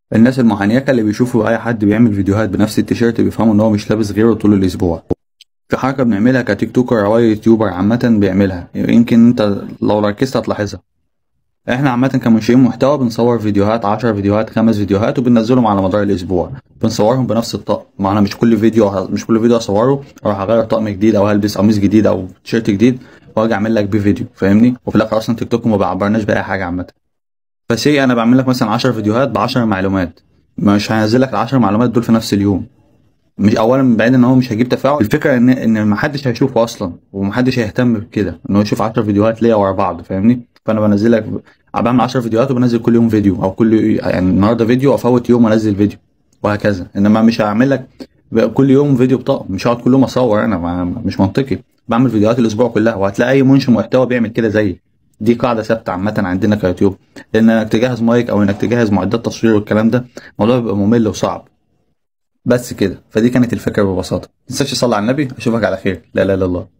الناس المحنيكه اللي بيشوفوا اي حد بيعمل فيديوهات بنفس التيشيرت بيفهموا ان هو مش لابس غيره طول الاسبوع في حركه بنعملها كتيك توكر او اي يوتيوبر عامه بيعملها يمكن انت لو ركزت هتلاحظها احنا عامة كمنشئين محتوى بنصور فيديوهات 10 فيديوهات خمس فيديوهات وبننزلهم على مدار الاسبوع بنصورهم بنفس الطقم ما انا مش كل فيديو مش كل فيديو اصوره اروح اغير طقم جديد او هلبس قميص جديد او تيشيرت جديد واجي اعمل لك بيه فيديو فاهمني وفي الاخر اصلا تيك توك ما بيعبرناش باي حاجه عامه فسي انا بعمل لك مثلا 10 فيديوهات ب 10 معلومات مش هنزل لك ال 10 معلومات دول في نفس اليوم مش اولا بعيد ان هو مش هيجيب تفاعل الفكره ان ان ما حدش هيشوفه اصلا وما حدش هيهتم بكده ان هو يشوف 10 فيديوهات ليا ورا بعض فاهمني فانا بنزل لك بعمل 10 فيديوهات وبنزل كل يوم فيديو او كل يعني النهارده فيديو افوت يوم انزل فيديو وهكذا انما مش هعمل لك كل يوم فيديو بطاقه مش هقعد كل يوم اصور انا مش منطقي بعمل فيديوهات الاسبوع كلها وهتلاقي اي منشئ محتوى بيعمل كده زيي دي قاعده ثابته عامه عندنا كيوتيوب لان انك تجهز مايك او انك تجهز معدات تصوير والكلام ده الموضوع بيبقى ممل وصعب بس كده فدي كانت الفكره ببساطه ما تنساش تصلي على النبي اشوفك على خير لا لا لا الله